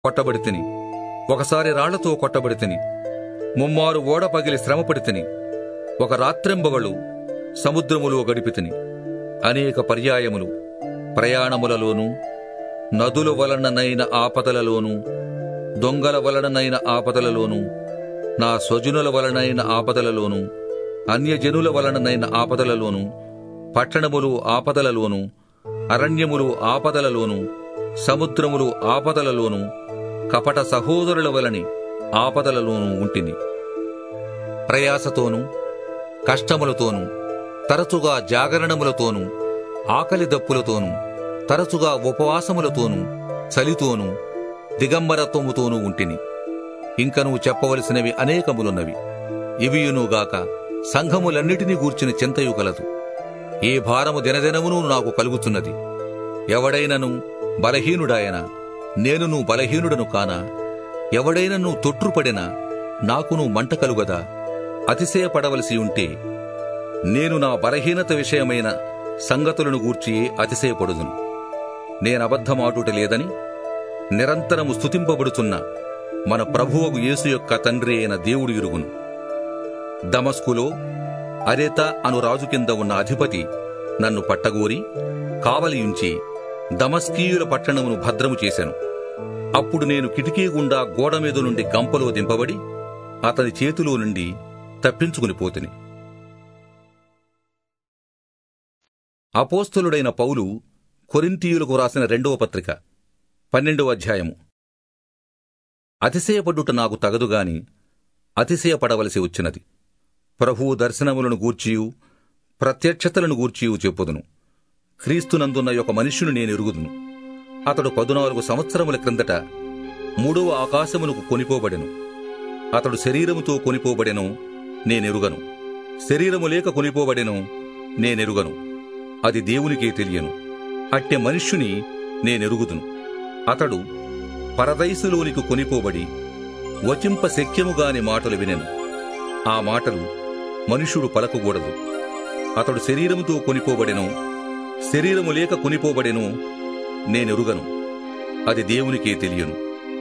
కొట్టబడి తిని ఒకసారి రాళ్లతో కొట్టబడి తిని ముమ్మారు ఓడ పగిలి శ్రమపడి తిని ఒక రాత్రింబగళ్ళు సముద్రములో గడిపి తిని అనేక పర్యాయములు ప్రయాణములలోనూ నదుల వలననైన ఆపదలలోనూ దొంగల వలననైన ఆపదలలోనూ నా స్వజనుల వలనైన ఆపదలలోనూ అన్యజనుల వలననైన ఆపదలలోనూ పట్టణములు ఆపదలలోనూ అరణ్యములు ఆపదలలోనూ సముద్రములు ఆపదలలోనూ కపట సహోదరుల వలని ఆపదలలోనూ ఉంటిని ప్రయాసతోనూ కష్టములతోనూ తరచుగా జాగరణములతోనూ ఆకలి దప్పులతోనూ తరచుగా ఉపవాసములతోనూ చలితోనూ దిగంబరత్వముతోనూ ఉంటిని ఇంకనూ చెప్పవలసినవి అనేకములున్నవి ఇవియునుగాక సంఘములన్నిటినీ గూర్చిన చింతయు కలదు ఏ భారము దినదినమును నాకు కలుగుతున్నది ఎవడైనను బలహీనుడాయన నేనును బలహీనుడను కానా ఎవడైనను తొట్రుపడినా నాకును మంట కలుగదా అతిశయపడవలసి ఉంటే నేను నా బలహీనత విషయమైన సంగతులను గూర్చి అతిశయపడుదును నేనబద్ధమాటుట లేదని నిరంతరము స్తుతింపబడుతున్న మన ప్రభువగు యేసు యొక్క తండ్రి అయిన దేవుడు ఇరుగును దమస్కులో అరేత అను రాజు కింద ఉన్న అధిపతి నన్ను పట్టగోరి కావలియుంచి దమస్కీయుల పట్టణమును భద్రము చేశాను అప్పుడు నేను కిటికీ గుండా గోడ మీద నుండి గంపలో దింపబడి అతని చేతిలో నుండి తప్పించుకుని పోతిని అపోస్తలుడైన పౌలు కొరింతీయులకు రాసిన రెండవ పత్రిక పన్నెండవ అధ్యాయము అతిశయపడుట నాకు తగదుగాని అతిశయపడవలసి వచ్చినది ప్రభువు దర్శనములను గూర్చియు ప్రత్యక్షతలను గూర్చియు చెప్పుదును క్రీస్తునందున్న ఒక మనుష్యుని నేను ఎరుగుదును అతడు పదునాలుగు సంవత్సరముల క్రిందట మూడవ ఆకాశమునకు కొనిపోబడెను అతడు శరీరముతో కొనిపోబడెను నేనెరుగను శరీరము లేక కొనిపోబడెను నేనెరుగను అది దేవునికే తెలియను అట్టె మనుష్యుని నేనెరుగుదును అతడు పరదైసులోనికి కొనిపోబడి వచింప శక్యముగాని మాటలు వినెను ఆ మాటలు మనుష్యుడు పలకకూడదు అతడు శరీరముతో కొనిపోబడెను శరీరము లేక కొనిపోబడెను నేనెరుగను అది దేవునికే తెలియను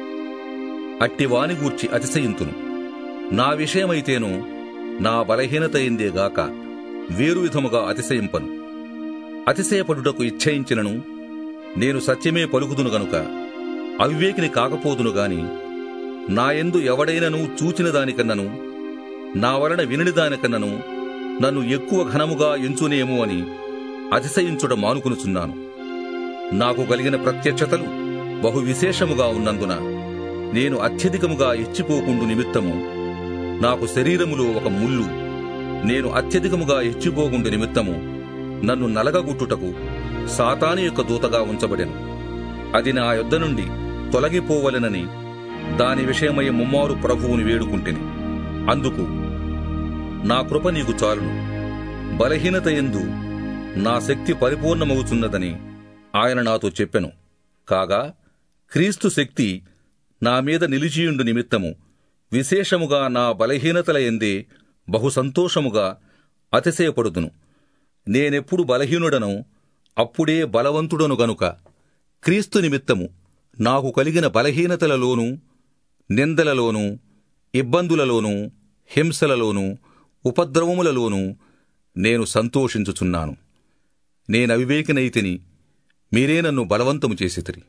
అట్టి వాని గూర్చి అతిశయింతును నా విషయమైతేను నా బలహీనత గాక వేరు విధముగా అతిశయింపను అతిశయపడుటకు ఇచ్చయించినను నేను సత్యమే పలుకుదును గనుక అవివేకిని కాకపోదును గాని నాయందు ఎవడైనను చూచిన దానికన్నను నా వలన వినని దానికన్నను నన్ను ఎక్కువ ఘనముగా ఎంచునేమో అని అతిశయించుట మానుకునుచున్నాను నాకు కలిగిన ప్రత్యక్షతలు బహు విశేషముగా ఉన్నందున నేను అత్యధికముగా ఇచ్చిపోకుండు నిమిత్తము నాకు శరీరములో ఒక ముళ్ళు నేను అత్యధికముగా ఇచ్చిపోకుండు నిమిత్తము నన్ను నలగగుట్టుటకు సాతాను యొక్క దూతగా ఉంచబడెను అది నా యొద్ద నుండి తొలగిపోవలెనని దాని విషయమై ముమ్మారు ప్రభువుని వేడుకుంటేని అందుకు నా కృప నీకు చాలును బలహీనత ఎందు నా శక్తి పరిపూర్ణమవుతున్నదని ఆయన నాతో చెప్పెను కాగా క్రీస్తు శక్తి నా మీద నిలిచియుండు నిమిత్తము విశేషముగా నా బలహీనతల ఎందే బహు సంతోషముగా అతిశయపడుదును నేనెప్పుడు బలహీనుడనో అప్పుడే బలవంతుడను గనుక క్రీస్తు నిమిత్తము నాకు కలిగిన బలహీనతలలోనూ నిందలలోనూ ఇబ్బందులలోనూ హింసలలోనూ ఉపద్రవములలోనూ నేను సంతోషించుచున్నాను నేనవివేకినైతిని మీరే నన్ను బలవంతము చేసితిరి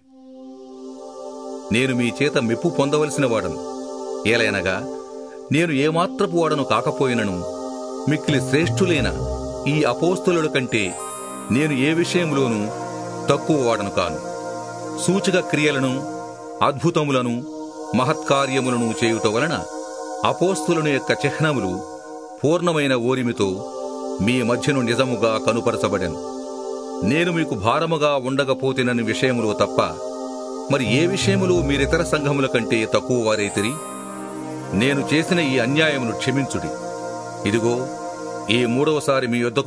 నేను మీ చేత మెప్పు పొందవలసిన వాడను ఏలైనగా నేను ఏమాత్రపు వాడను కాకపోయినను మిక్కిలి శ్రేష్ఠులైన ఈ అపోస్తుల కంటే నేను ఏ విషయంలోనూ తక్కువ వాడను కాను సూచక క్రియలను అద్భుతములను మహత్కార్యములను చేయుట వలన అపోస్తులను యొక్క చిహ్నములు పూర్ణమైన ఓరిమితో మీ మధ్యను నిజముగా కనుపరచబడెను నేను మీకు భారముగా ఉండకపోతేనని విషయములో తప్ప మరి ఏ విషయములో మీరితర సంఘముల కంటే తక్కువ వారైతిరి నేను చేసిన ఈ అన్యాయమును క్షమించుడి ఇదిగో ఈ మూడవసారి మీ యొద్దకు